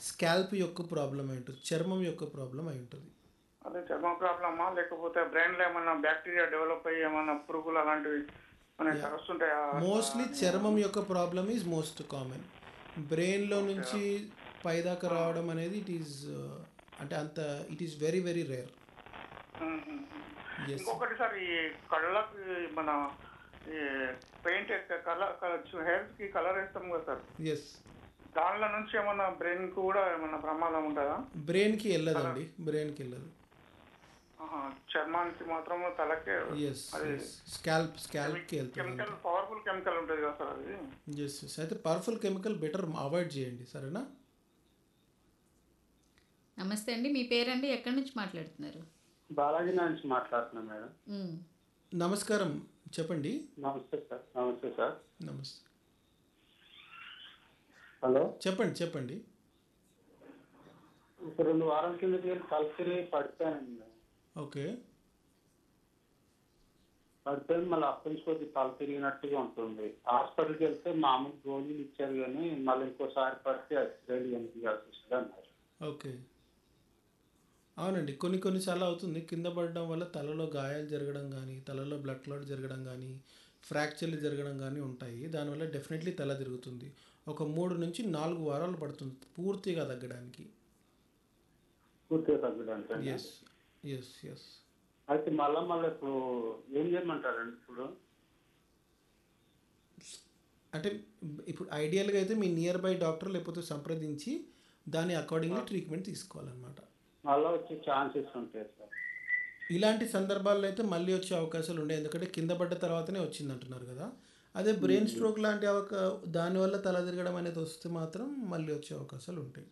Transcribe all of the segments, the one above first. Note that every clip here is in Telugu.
స్కాల్ప్ యొక్క ప్రాబ్లం అయి ఉంటుంది చర్మం యొక్క ప్రాబ్లం అయి ఉంటుంది అదే చర్మ ప్రాబ్లమా లేకపోతే బ్రెయిన్ లో ఏమన్నా బ్యాక్టీరియా డెవలప్ అయ్యి ఏమన్నా పురుగులు అలాంటివి మనకి తరుస్తుంటాయా మోస్ట్లీ చర్మం యొక్క ప్రాబ్లమ్ ఈజ్ మోస్ట్ కామన్ బ్రెయిన్లో నుంచి పైదాకా రావడం అనేది ఇట్ ఈస్ అంటే అంత it is very very rare మ్మ్. ఎస్ ఇంకొకటి సార్ ఈ కళ్ళకి మన ఈ పెయింట్ కలర్ హెయిర్ కి కలర్ వేస్తాం కదా సార్ ఎస్ దానిలో నుంచి ఏమన్నా బ్రెయిన్ కు కూడా ఏమన్నా ప్రమాదం ఉంటుందా బ్రెయిన్కి వెళ్ళదండి బ్రెయిన్కి వెళ్ళదు ఆహా, చర్మానికి మాత్రం తలకే ఎస్ స్కాల్ప్ స్కాల్ప్కి వెళ్తుంది కెమికల్ పవర్ఫుల్ కెమికల్ ఉంటుంది కదా సార్ అది ఎస్ ఎస్ అయితే పవర్ఫుల్ కెమికల్ బెటర్ అవాయిడ్ చేయండి సరేనా నమస్తే అండి మీ పేరండి ఎక్కడి నుంచి మాట్లాడుతున్నారు బాలాజీ నుంచి మాట్లాడుతున్నాను మేడం మ్. నమస్కారం చెప్పండి నమస్తే సార్ నమస్తే సార్ నమస్తే హలో చెప్పండి చెప్పండి ఒక రెండు వారాల కిందకి వెళ్ళి కలిసి పడిపోయానండి ఓకే పడిపోయి మళ్ళీ అప్పటి నుంచి కొద్దిగా తల తిరిగినట్టుగా ఉంటుంది హాస్పిటల్కి వెళ్తే మామూలు గోళీలు ఇచ్చారు కానీ మళ్ళీ ఇంకోసారి పడితే ఎక్స్రేలు కనిపించాల్సి వస్తుంది అన్నారు ఓకే అవునండి కొన్ని కొన్నిసార్లు అవుతుంది కింద పడడం వల్ల తలలో గాయాలు జరగడం కానీ తలలో బ్లడ్ క్లాట్ జరగడం కానీ ఫ్రాక్చర్లు జరగడం కానీ ఉంటాయి దానివల్ల డెఫినెట్లీ తల తిరుగుతుంది ఒక మూడు నుంచి నాలుగు వారాలు పడుతుంది పూర్తిగా తగ్గడానికి పూర్తిగా తగ్గడానికి ఎస్ ఎస్ ఎస్ అయితే మళ్ళీ మళ్ళీ ఇప్పుడు ఏం చేయమంటారండి ఇప్పుడు అంటే ఇప్పుడు ఐడియల్గా అయితే మీ నియర్ బై డాక్టర్ లేకపోతే సంప్రదించి దాని అకార్డింగ్లీ ట్రీట్మెంట్ తీసుకోవాలన్నమాట మళ్ళీ వచ్చే ఛాన్సెస్ ఉంటాయి సార్ ఇలాంటి సందర్భాల్లో అయితే మళ్ళీ వచ్చే అవకాశాలు ఉండే ఎందుకంటే కింద పడ్డ తర్వాతనే వచ్చింది అంటున్నారు కదా అదే బ్రెయిన్ స్ట్రోక్ లాంటి అవక దానివల్ల తల తిరగడం అనేది వస్తే మాత్రం మళ్ళీ వచ్చే అవకాశాలు ఉంటాయి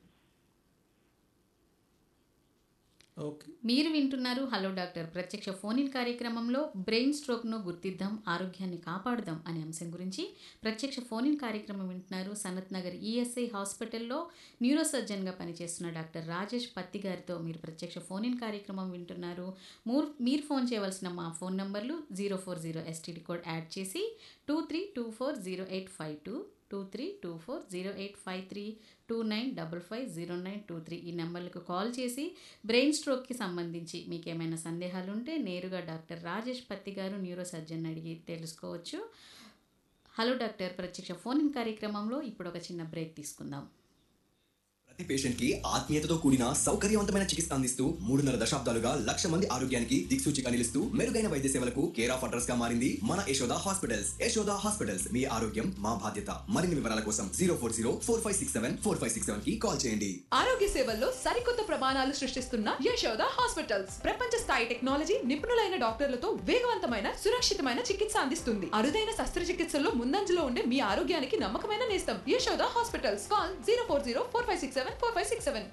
ఓకే మీరు వింటున్నారు హలో డాక్టర్ ప్రత్యక్ష ఫోన్ ఇన్ కార్యక్రమంలో బ్రెయిన్ స్ట్రోక్ను గుర్తిద్దాం ఆరోగ్యాన్ని కాపాడుదాం అనే అంశం గురించి ప్రత్యక్ష ఫోన్ ఇన్ కార్యక్రమం వింటున్నారు సనత్ నగర్ ఈఎస్ఐ హాస్పిటల్లో న్యూరో సర్జన్గా పనిచేస్తున్న డాక్టర్ రాజేష్ పత్తి గారితో మీరు ప్రత్యక్ష ఫోన్ ఇన్ కార్యక్రమం వింటున్నారు మూర్ మీరు ఫోన్ చేయవలసిన మా ఫోన్ నంబర్లు zero four zero STD code add చేసి two three two four zero eight five two two three two four zero eight five three two nine double five zero nine two three ఈ నెంబర్లకు కాల్ చేసి బ్రెయిన్ స్ట్రోక్కి సంబంధించి మీకు ఏమైనా సందేహాలు ఉంటే నేరుగా డాక్టర్ రాజేష్ పత్తి గారు న్యూరో సర్జన్ అడిగి తెలుసుకోవచ్చు హలో డాక్టర్ ప్రత్యక్ష ఫోన్ ఇన్ కార్యక్రమంలో ఇప్పుడు ఒక చిన్న బ్రేక్ తీసుకుందాం ప్రతి పేషెంట్ కి ఆత్మీయతతో కూడిన సౌకర్యవంతమైన చికిత్స అందిస్తూ మూడున్నర దశాబ్దాలుగా లక్ష మంది ఆరోగ్యానికి దిక్సూచిగా నిలుస్తూ మెరుగైన వైద్య సేవలకు కేర్ ఆఫ్ అడ్రస్ గా మారింది మన యశోద హాస్పిటల్స్ యశోద హాస్పిటల్స్ మీ ఆరోగ్యం మా బాధ్యత మరిన్ని వివరాల కోసం zero four zero four five six seven four five six seven కి కాల్ చేయండి ఆరోగ్య సేవల్లో సరికొత్త ప్రమాణాలు సృష్టిస్తున్న యశోద హాస్పిటల్స్ ప్రపంచ స్థాయి టెక్నాలజీ నిపుణులైన డాక్టర్లతో వేగవంతమైన సురక్షితమైన చికిత్స అందిస్తుంది అరుదైన శస్త్రచికిత్సల్లో ముందంజలో ఉండే మీ ఆరోగ్యానికి నమ్మకమైన నేస్తం Yashoda hospitals call zero four zero four five six seven four five six seven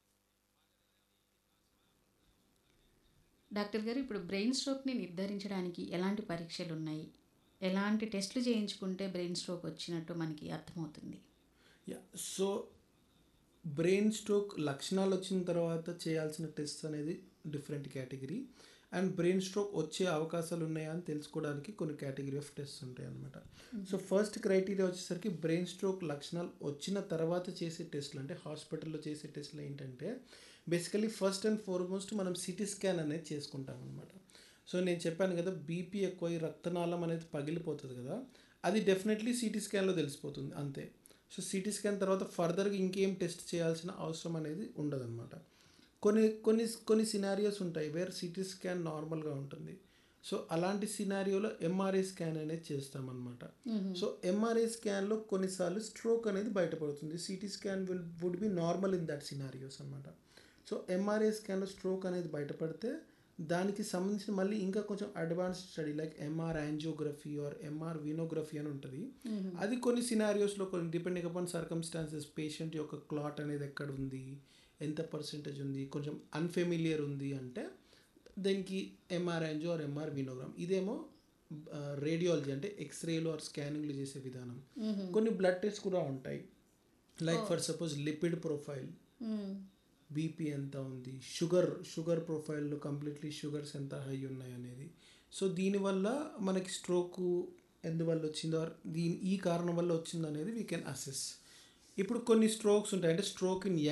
doctor గారు ఇప్పుడు బ్రెయిన్ స్ట్రోక్ని నిర్ధారించడానికి ఎలాంటి పరీక్షలు ఉన్నాయి ఎలాంటి టెస్టులు చేయించుకుంటే బ్రెయిన్ స్ట్రోక్ వచ్చినట్టు మనకి అర్థమవుతుంది యా సో బ్రెయిన్ స్ట్రోక్ లక్షణాలు వచ్చిన తర్వాత చేయాల్సిన టెస్ట్ అనేది different category and brain stroke వచ్చే అవకాశాలు ఉన్నాయా అని తెలుసుకోవడానికి కొన్ని కేటగిరీ ఆఫ్ టెస్ట్ ఉంటాయి అనమాట సో ఫస్ట్ క్రైటీరియా వచ్చేసరికి బ్రెయిన్ స్ట్రోక్ లక్షణాలు వచ్చిన తర్వాత చేసే టెస్ట్లు అంటే హాస్పిటల్లో చేసే టెస్ట్లు ఏంటంటే బేసికలీ ఫస్ట్ అండ్ ఫార్మోస్ట్ మనం సిటీ స్కాన్ అనేది చేసుకుంటాం అనమాట సో నేను చెప్పాను కదా బీపీ ఎక్కువ రక్తనాళం అనేది పగిలిపోతుంది కదా అది డెఫినెట్లీ సిటీ స్కాన్లో తెలిసిపోతుంది అంతే సో సిటీ స్కాన్ తర్వాత ఫర్దర్గా ఇంకేం టెస్ట్ చేయాల్సిన అవసరం అనేది ఉండదన్నమాట కొన్ని కొన్ని కొన్ని సినారియోస్ ఉంటాయి వేర్ సిటీ స్కాన్ నార్మల్గా ఉంటుంది సో అలాంటి సినారియోలో ఎంఆర్ఐ స్కాన్ అనేది చేస్తామన్నమాట సో ఎంఆర్ఐ స్కాన్లో కొన్నిసార్లు స్ట్రోక్ అనేది బయటపడుతుంది CT scan will would be normal in that scenarios అనమాట సో ఎంఆర్ఐ స్కాన్లో స్ట్రోక్ అనేది బయటపడితే దానికి సంబంధించిన మళ్ళీ ఇంకా కొంచెం advanced study like MR angiography or MR venography అని ఉంటుంది అది కొన్ని సినారియోస్లో కొన్ని డిపెండింగ్ అపాన్ సర్కమ్స్టాన్సెస్ పేషెంట్ యొక్క క్లాట్ అనేది ఎక్కడ ఉంది ఎంత పర్సెంటేజ్ ఉంది కొంచెం అన్ఫెమిలియర్ ఉంది అంటే దీనికి MR angio or MR venogram ఇదేమో రేడియాలజీ అంటే ఎక్స్రేలు ఆర్ స్కానింగ్లు చేసే విధానం కొన్ని బ్లడ్ టెస్ట్ కూడా ఉంటాయి like for suppose lipid profile BP ఎంత ఉంది షుగర్ షుగర్ ప్రొఫైల్లో కంప్లీట్లీ షుగర్స్ ఎంత హై ఉన్నాయి అనేది సో దీనివల్ల మనకి స్ట్రోక్ ఎందువల్ల వచ్చిందో or దీని ఈ కారణం వల్ల వచ్చిందో అనేది వీ కెన్ అసెస్ ఇప్పుడు కొన్ని స్ట్రోక్స్ ఉంటాయి అంటే స్ట్రోక్ ఇన్